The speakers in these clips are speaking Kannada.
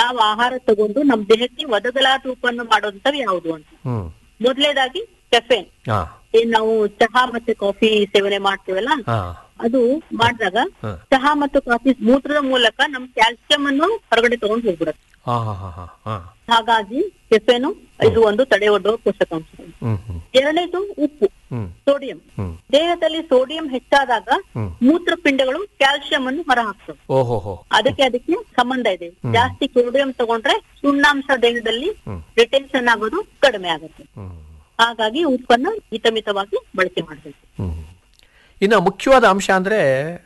ನಾವು ಆಹಾರ ತಗೊಂಡು ನಮ್ ದೇಹಕ್ಕೆ ಒದಗಲಾದ ಉಪನ್ನು ಮಾಡೋದಂತವ್ ಯಾವುದು ಅಂತ ಹ್ಮ್ ಮೊದಲೇದಾಗಿ ಕೆಫೆನ್ ಹಾ ಏನ್ ನಾವು ಚಹಾ ಮತ್ತೆ ಕಾಫಿ ಸೇವನೆ ಮಾಡ್ತೀವಲ್ಲ ಹಾ ಅದು ಮಾಡಿದಾಗ ಹ. ಚಹಾ ಮತ್ತು ಕಾಫಿ ಮೂತ್ರದ ಮೂಲಕ ನಮ್ ಕ್ಯಾಲ್ಸಿಯಂ ಅನ್ನು ಹೊರಗಡೆ ತಗೊಂಡು ಹೋಗ್ಬಿಡುತ್ತೆ ಹಾ ಹಾ ಹಾ ಹಾ ಹಾ ಹಾಗಾಗಿ ಕೆಫೆನು ಇದು ಒಂದು ತಡೆ ಒಡ್ಡುವ ಪೋಷಕಾಂಶ ಹ್ಮ್ ಹ್ಮ್ ಎರಡನೇದು ಉಪ್ಪು ಹ್ಮ್ ಸೋಡಿಯಂ ಹ್ಮ್ ದೇಹದಲ್ಲಿ ಸೋಡಿಯಂ ಹೆಚ್ಚಾದಾಗ ಹ್ಮ್. ಮೂತ್ರಪಿಂಡಗಳು ಕ್ಯಾಲ್ಸಿಯಂ ಅನ್ನು ಹೊರಹಾಕ್ತವೆ ಓಹೋ ಹೋ ಅದಕ್ಕೆ ಅದಕ್ಕೆ ಸಂಬಂಧ ಇದೆ ಜಾಸ್ತಿ ಸೋಡಿಯಂ ತಗೊಂಡ್ರೆ ಸುಣ್ಣಾಂಶ ದೇಹದಲ್ಲಿ ಹ್ಮ್. ರಿಟೆನ್ಷನ್ ಆಗೋದು ಕಡಿಮೆ ಆಗುತ್ತೆ ಹ್ಮ್ ಹಾಗಾಗಿ ಉಪ್ಪನ್ನ ಹಿತಮಿತವಾಗಿ ಬಳಕೆ ಮಾಡಬೇಕು ಹ್ಮ್. ಇನ್ನು ಮುಖ್ಯವಾದ ಅಂಶ ಅಂದರೆ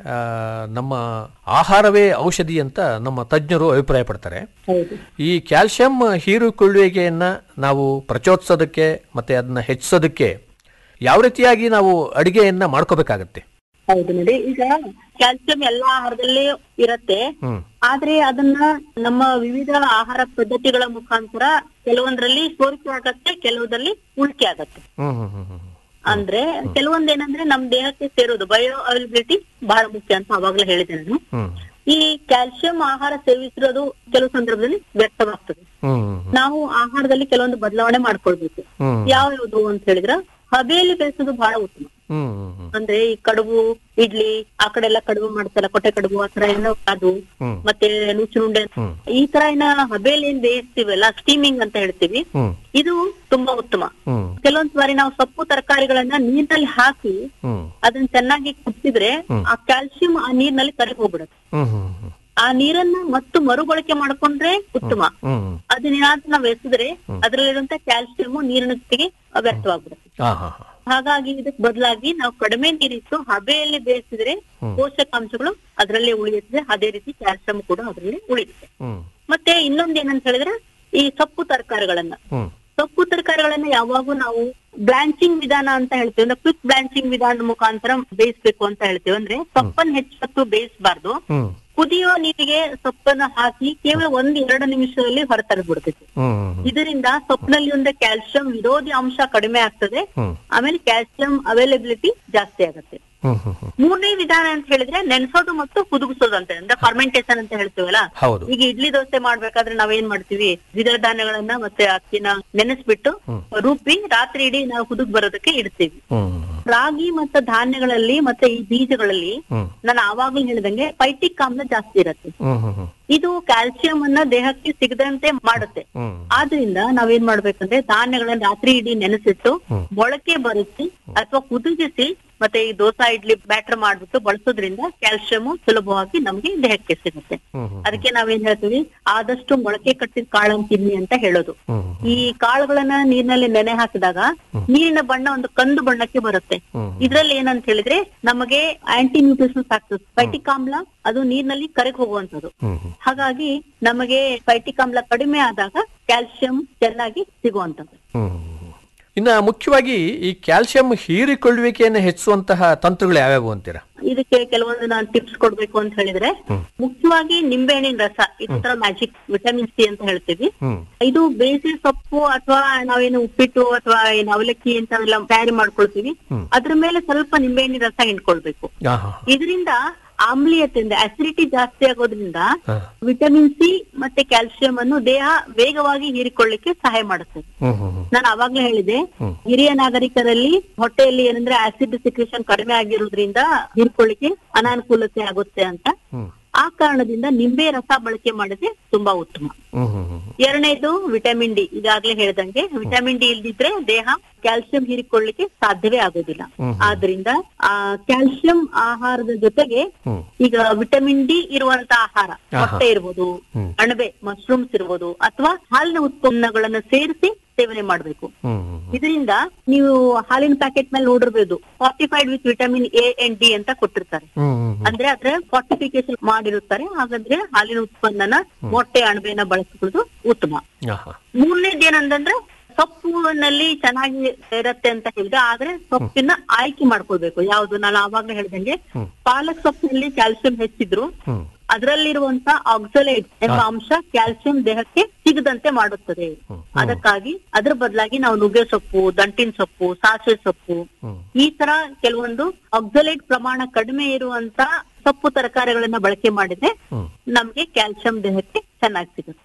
ನಮ್ಮ ಆಹಾರವೇ ಔಷಧಿ ಅಂತ ನಮ್ಮ ತಜ್ಞರು ಅಭಿಪ್ರಾಯ ಪಡ್ತಾರೆ ಹೌದು ಈ ಕ್ಯಾಲ್ಸಿಯಂ ಹೀರಿಕೊಳ್ಳುವಿಕೆಯನ್ನು ನಾವು ಪ್ರಚೋದಿಸೋದಕ್ಕೆ ಮತ್ತು ಅದನ್ನ ಹೆಚ್ಚಿಸೋದಕ್ಕೆ ಯಾವ ರೀತಿಯಾಗಿ ನಾವು ಅಡಿಗೆಯನ್ನು ಮಾಡ್ಕೋಬೇಕಾಗತ್ತೆ ಹೌದು ನೋಡಿ ಈಗ ಕ್ಯಾಲ್ಸಿಯಂ ಎಲ್ಲಾ ಆಹಾರದಲ್ಲಿ ಇರತ್ತೆ ಹ್ಮ್ ಆದ್ರೆ ಅದನ್ನ ನಮ್ಮ ವಿವಿಧ ಆಹಾರ ಪದ್ಧತಿಗಳ ಮುಖಾಂತರ ಕೆಲವೊಂದ್ರಲ್ಲಿ ಸೋರಿಕೆ ಆಗತ್ತೆ ಕೆಲವುದಲ್ಲಿ ಉಳಿಕೆ ಆಗತ್ತೆ ಹ್ಮ್ ಹ್ಮ್ ಹ್ಮ್ ಹ್ಮ್ ಅಂದ್ರೆ ಕೆಲವೊಂದೇನಂದ್ರೆ ನಮ್ ದೇಹಕ್ಕೆ ಸೇರೋದು ಬಯೋ ಅವೈಲಬಿಲಿಟಿ ಬಹಳ ಮುಖ್ಯ ಅಂತ ಅವಾಗ್ಲೇ ಹೇಳಿದೆ ನಾನು ಹ್ಮ್ ಈ ಕ್ಯಾಲ್ಸಿಯಂ ಆಹಾರ ಸೇವಿಸಿರೋದು ಕೆಲವು ಸಂದರ್ಭದಲ್ಲಿ ವ್ಯರ್ಥವಾಗ್ತದೆ ಹ್ಮ್ ಹ್ಮ್ ನಾವು ಆಹಾರದಲ್ಲಿ ಕೆಲವೊಂದು ಬದಲಾವಣೆ ಮಾಡ್ಕೊಳ್ಬೇಕು ಹ್ಮ್ ಯಾವ ಯಾವ್ದು ಅಂತ ಹೇಳಿದ್ರ ಹಬೆಯಲ್ಲಿ ಬೇಯಿಸೋದು ಬಹಳ ಉತ್ತಮ ಹ್ಮ್ ಹ್ಮ್ ಹ್ಮ್ ಅಂದ್ರೆ ಈ ಕಡುಬು ಇಡ್ಲಿ ಆ ಕಡೆ ಎಲ್ಲ ಕಡುಬು ಮಾಡ್ತಾರಲ್ಲ ಕೊಟ್ಟೆ ಕಡುಬು ಆ ತರ ಏನೋ ಅದು ಹ್ಮ್. ಮತ್ತೆ ನುಚ್ಚುಂಡೆ ಹ್ಮ್. ಈ ತರ ಏನ ಹಬೆಯಲ್ಲಿ ಏನ್ ಬೇಯಿಸ್ತೀವಲ್ಲ ಸ್ಟೀಮಿಂಗ್ ಅಂತ ಹೇಳ್ತೀವಿ ಹ್ಮ್ ಇದು ತುಂಬಾ ಉತ್ತಮ ಹ್ಮ್ ಕೆಲವೊಂದ್ ಬಾರಿ ನಾವು ಸೊಪ್ಪು ತರಕಾರಿಗಳನ್ನ ನೀರಿನಲ್ಲಿ ಹಾಕಿ ಹ್ಮ್ ಅದನ್ನ ಚೆನ್ನಾಗಿ ಕುದಿಸಿದ್ರೆ ಆ ಕ್ಯಾಲ್ಸಿಯಂ ಆ ನೀರಿನಲ್ಲಿ ಕರಗಿ ಹೋಗ್ಬಿಡುತ್ತೆ ಹ್ಮ್ ಹ್ಮ್ ಹ್ಮ್ ಆ ನೀರನ್ನ ಮತ್ತು ಮರುಬಳಕೆ ಮಾಡ್ಕೊಂಡ್ರೆ ಉತ್ತಮ ಹ್ಮ್ ಅದನ್ನೇನಾದ್ರೂ ನಾವು ಎಸೆದ್ರೆ ಅದ್ರಲ್ಲಿರುವಂತ ಕ್ಯಾಲ್ಸಿಯಂ ನೀರಿನ ಜೊತೆಗೆ ವ್ಯರ್ಥವಾಗ್ಬಿಡುತ್ತೆ ಹಾ ಹಾ ಹಾ ಹಾಗಾಗಿ ಇದಕ್ ಬದಲಾಗಿ ನಾವು ಕಡಿಮೆ ನೀರಿಟ್ಟು ಹಬೆಯಲ್ಲಿ ಬೇಯಿಸಿದ್ರೆ ಪೋಷಕಾಂಶಗಳು ಅದರಲ್ಲೇ ಉಳಿಯುತ್ತದೆ ಅದೇ ರೀತಿ ಕ್ಯಾಲ್ಸಿಯಂ ಕೂಡ ಅದರಲ್ಲಿ ಉಳಿಯುತ್ತೆ ಹ್ಮ್ ಮತ್ತೆ ಇನ್ನೊಂದ್ ಏನಂತ ಹೇಳಿದ್ರೆ ಈ ಸೊಪ್ಪು ತರಕಾರಿಗಳನ್ನ ಹ್ಮ್ ಸೊಪ್ಪು ತರಕಾರಿಗಳನ್ನ ಯಾವಾಗೂ ನಾವು ಬ್ಲಾಂಚಿಂಗ್ ವಿಧಾನ ಅಂತ ಹೇಳ್ತೀವಿ ಅಂದ್ರೆ ಕ್ವಿಕ್ ಬ್ಲಾಂಚಿಂಗ್ ವಿಧಾನದ ಮುಖಾಂತರ ಬೇಯಿಸ್ಬೇಕು ಅಂತ ಹೇಳ್ತೀವಿ ಅಂದ್ರೆ ಸೊಪ್ಪನ್ನ ಹೆಚ್ಚು ಹೊತ್ತು ಬೇಯಿಸಬಾರ್ದು ಹ್ಮ್ ಕುದಿಯೋ ನೀರಿಗೆ ಸೊಪ್ಪನ್ನ ಹಾಕಿ ಕೇವಲ ಒಂದ್ ಎರಡು ನಿಮಿಷದಲ್ಲಿ ಹೊರತರಬಿಡ್ಬೇಕು ಹ್ಮ್ ಇದರಿಂದ ಸೊಪ್ಪಿನಲ್ಲಿ ಒಂದು ಕ್ಯಾಲ್ಸಿಯಂ ವಿರೋಧಿ ಅಂಶ ಕಡಿಮೆ ಆಗ್ತದೆ ಹ್ಮ್ ಆಮೇಲೆ ಕ್ಯಾಲ್ಸಿಯಂ ಅವೈಲಬಿಲಿಟಿ ಜಾಸ್ತಿ ಆಗುತ್ತೆ ಹ್ಮ್ ಹ್ಮ್ ಹ್ಮ್ ಮೂರನೇ ವಿಧಾನ ಅಂತ ಹೇಳಿದ್ರೆ ನೆನೆಸೋದು ಮತ್ತು ಕುದುಗಿಸೋದು ಅಂತ ಅಂದ್ರೆ ಫರ್ಮೆಂಟೇಶನ್ ಅಂತ ಹೇಳ್ತೀವಲ್ಲ ಹೌದು ಈಗ ಇಡ್ಲಿ ದೋಸೆ ಮಾಡ್ಬೇಕಾದ್ರೆ ನಾವೇನ್ ಮಾಡ್ತೀವಿ ದ್ವಿದಳ ಧಾನ್ಯಗಳನ್ನ ಮತ್ತೆ ಅಕ್ಕಿನ ನೆನೆಸ್ಬಿಟ್ಟು ರುಬ್ಬಿ ರಾತ್ರಿ ಇಡೀ ನಾವು ಕುದುಗ್ ಬರೋದಕ್ಕೆ ಇಡ್ತೀವಿ ಹ್ಮ್ ರಾಗಿ ಮತ್ತು ಧಾನ್ಯಗಳಲ್ಲಿ ಮತ್ತೆ ಈ ಬೀಜಗಳಲ್ಲಿ ಹ್ಮ್ ನಾನು ಆವಾಗ್ಲೂ ಹೇಳಿದಂಗೆ ಪೈಟಿಕ್ ಆಮ್ಲ ಜಾಸ್ತಿ ಇರುತ್ತೆ ಹ್ಮ್ ಹ್ಮ್ ಹ್ಮ್ ಇದು ಕ್ಯಾಲ್ಸಿಯಂ ಅನ್ನ ದೇಹಕ್ಕೆ ಸಿಗದಂತೆ ಮಾಡುತ್ತೆ ಹ್ಮ್ ಆದ್ರಿಂದ ನಾವೇನ್ ಮಾಡ್ಬೇಕಂದ್ರೆ ಧಾನ್ಯಗಳನ್ನ ರಾತ್ರಿ ಇಡೀ ನೆನೆಸಿಟ್ಟು ಮೊಳಕೆ ಬರಿಸಿ ಅಥವಾ ಕುದಿಸಿ ಮತ್ತೆ ಈ ದೋಸಾ ಇಡ್ಲಿ ಬ್ಯಾಟರ್ ಮಾಡ್ಬಿಟ್ಟು ಬಳಸೋದ್ರಿಂದ ಕ್ಯಾಲ್ಸಿಯಂ ಸುಲಭವಾಗಿ ನಮ್ಗೆ ದೇಹಕ್ಕೆ ಸಿಗುತ್ತೆ ಹ್ಮ್ ಹ್ಮ್ ಅದಕ್ಕೆ ನಾವೇನ್ ಹೇಳ್ತೀವಿ ಆದಷ್ಟು ಮೊಳಕೆ ಕಟ್ಟಿದ ಕಾಳನ್ನ ತಿನ್ನಿ ಅಂತ ಹೇಳೋದು ಹ್ಮ್ ಈ ಕಾಳುಗಳನ್ನ ನೀರಿನಲ್ಲಿ ನೆನೆ ಹಾಕಿದಾಗ ನೀರಿನ ಬಣ್ಣ ಒಂದು ಕಂದು ಬಣ್ಣಕ್ಕೆ ಬರುತ್ತೆ ಹ್ಮ್. ಇದ್ರಲ್ಲಿ ಏನಂತ ಹೇಳಿದ್ರೆ ನಮಗೆ ಆಂಟಿ ನ್ಯೂಟ್ರಿಷನ್ಸ್ ಆಗ್ತದೆ ಪೈಟಿಕ್ ಆಮ್ಲ ಅದು ನೀರಿನಲ್ಲಿ ಕರಗಿ ಹೋಗುವಂತದ್ದು ಹ್ಮ್ ಹ್ಮ್ ಹಾಗಾಗಿ ನಮಗೆ ಪೈಟಿಕ್ ಆಮ್ಲ ಕಡಿಮೆ ಆದಾಗ ಕ್ಯಾಲ್ಸಿಯಂ ಚೆನ್ನಾಗಿ ಸಿಗುವಂತದ್ದು ಹ್ಮ್. ಇನ್ನ ಮುಖ್ಯವಾಗಿ ಈ ಕ್ಯಾಲ್ಸಿಯಂ ಹೀರಿಕೊಳ್ಳುವಿಕೆಯನ್ನು ಹೆಚ್ಚಿಸುವಂತಹ ತಂತ್ರಗಳು ಯಾವ್ಯಾವು ಅಂತೀರಾ ಇದಕ್ಕೆ ಕೆಲವೊಂದು ನಾನು ಟಿಪ್ಸ್ ಕೊಡ್ಬೇಕು ಅಂತ ಹೇಳಿದ್ರೆ ಮುಖ್ಯವಾಗಿ ನಿಂಬೆಹಣ್ಣಿನ ರಸ ಇದೊಂಥರ ಮ್ಯಾಜಿಕ್ ವಿಟಮಿನ್ ಸಿ ಅಂತ ಹೇಳ್ತೀವಿ ಹ್ಮ್ ಇದು ಬೇಸಿಗೆ ಸೊಪ್ಪು ಅಥವಾ ನಾವೇನು ಉಪ್ಪಿಟ್ಟು ಅಥವಾ ಏನು ಅವಲಕ್ಕಿ ಇಂಥವೆಲ್ಲ ತಯಾರಿ ಮಾಡ್ಕೊಳ್ತೀವಿ ಅದ್ರ ಮೇಲೆ ಸ್ವಲ್ಪ ನಿಂಬೆಹಣ್ಣಿನ ರಸ ಹಿಂಡ್ಕೊಳ್ಬೇಕು ಹಾ ಹಾ ಇದರಿಂದ ಆಮ್ಲೀಯತೆಯಿಂದ ಅಸಿಡಿಟಿ ಜಾಸ್ತಿ ಆಗೋದ್ರಿಂದ ಹಾ. ವಿಟಮಿನ್ ಸಿ ಮತ್ತೆ ಕ್ಯಾಲ್ಸಿಯಂ ಅನ್ನು ದೇಹ ವೇಗವಾಗಿ ಹೀರಿಕೊಳ್ಳಿಕ್ಕೆ ಸಹಾಯ ಮಾಡುತ್ತದೆ ಹ್ಮ್ ಹ್ಮ್ ಹ್ಮ್ ನಾನು ಅವಾಗ್ಲೇ ಹೇಳಿದೆ ಹಿರಿಯ ನಾಗರಿಕರಲ್ಲಿ ಹೊಟ್ಟೆಯಲ್ಲಿ ಏನಂದ್ರೆ ಆಸಿಡ್ ಸಿಕ್ರೇಷನ್ ಕಡಿಮೆ ಆಗಿರೋದ್ರಿಂದ ಹೀರ್ಕೊಳ್ಳಿಕ್ಕೆ ಅನಾನುಕೂಲತೆ ಆಗುತ್ತೆ ಅಂತ ಹ್ಮ್ ಆ ಕಾರಣದಿಂದ ನಿಂಬೆ ರಸ ಬಳಕೆ ಮಾಡಿದ್ರೆ ತುಂಬಾ ಉತ್ತಮ ಹ್ಮ್ ಹ್ಮ್ ಹ್ಮ್ ಎರಡನೇದು ವಿಟಮಿನ್ ಡಿ ಈಗಾಗ್ಲೇ ಹೇಳ್ದಂಗೆ ವಿಟಮಿನ್ ಡಿ ಇಲ್ದಿದ್ರೆ ದೇಹ ಕ್ಯಾಲ್ಸಿಯಂ ಹೀರಿಕೊಳ್ಳಿಕ್ಕೆ ಸಾಧ್ಯವೇ ಆಗೋದಿಲ್ಲ ಆದ್ರಿಂದ ಆ ಕ್ಯಾಲ್ಸಿಯಂ ಆಹಾರದ ಜೊತೆಗೆ ಹ್ಮ್. ಈಗ ವಿಟಮಿನ್ ಡಿ ಇರುವಂತ ಆಹಾರ ಮೊಟ್ಟೆ ಇರ್ಬೋದು ಅಣಬೆ ಮಶ್ರೂಮ್ಸ್ ಇರ್ಬೋದು ಅಥವಾ ಹಾಲಿನ ಉತ್ಪನ್ನಗಳನ್ನ ಸೇರಿಸಿ ಸೇವನೆ ಮಾಡಬೇಕು ಹ್ಮ್ ಹ್ಮ್ ಇದರಿಂದ ನೀವು ಹಾಲಿನ ಪ್ಯಾಕೆಟ್ ಮೇಲೆ ನೋಡಿರ್ಬೋದು fortified with vitamin A and D ಅಂತ ಕೊಟ್ಟಿರ್ತಾರೆ ಹ್ಮ್ ಹ್ಮ್ ಅಂದ್ರೆ ಅದ್ರ ಫಾರ್ಟಿಫಿಕೇಶನ್ ಮಾಡಿರುತ್ತಾರೆ ಹಾಗಾದ್ರೆ ಹಾಲಿನ ಉತ್ಪನ್ನನ ಮೊಟ್ಟೆ ಅಣಬೆನ ಬಳಸ್ಕೊಳ್ಳೋದು ಉತ್ತಮ ಹಾ ಹಾ ಮೂರನೇದು ಏನಂತಂದ್ರೆ ಸೊಪ್ಪಿನಲ್ಲಿ ಚೆನ್ನಾಗಿ ಇರತ್ತೆ ಅಂತ ಹೇಳಿದ್ರೆ ಆದ್ರೆ ಸೊಪ್ಪಿನ ಆಯ್ಕೆ ಮಾಡ್ಕೊಳ್ಬೇಕು ಯಾವ್ದು ನಾನು ಆವಾಗಲೇ ಹೇಳ್ದಂಗೆ ಪಾಲಕ್ ಸೊಪ್ಪಿನಲ್ಲಿ ಕ್ಯಾಲ್ಸಿಯಂ ಹೆಚ್ಚಿದ್ರು ಹ್ಮ್ ಅದರಲ್ಲಿರುವಂತ ಆಕ್ಸಲೇಟ್ ಎಂಬ ಅಂಶ ಕ್ಯಾಲ್ಸಿಯಂ ದೇಹಕ್ಕೆ ಸಿಗದಂತೆ ಮಾಡುತ್ತದೆ ಅದಕ್ಕಾಗಿ ಅದ್ರ ಬದಲಾಗಿ ನಾವು ನುಗ್ಗೆ ಸೊಪ್ಪು ದಂಟಿನ ಸೊಪ್ಪು ಸಾಸಿವೆ ಸೊಪ್ಪು ಈ ತರ ಕೆಲವೊಂದು ಆಕ್ಸಲೇಟ್ ಪ್ರಮಾಣ ಕಡಿಮೆ ಇರುವಂತ ಸೊಪ್ಪು ತರಕಾರಿಗಳನ್ನ ಬಳಕೆ ಮಾಡಿದ್ರೆ ನಮ್ಗೆ ಕ್ಯಾಲ್ಸಿಯಂ ದೇಹಕ್ಕೆ ಚೆನ್ನಾಗಿ ಸಿಗುತ್ತೆ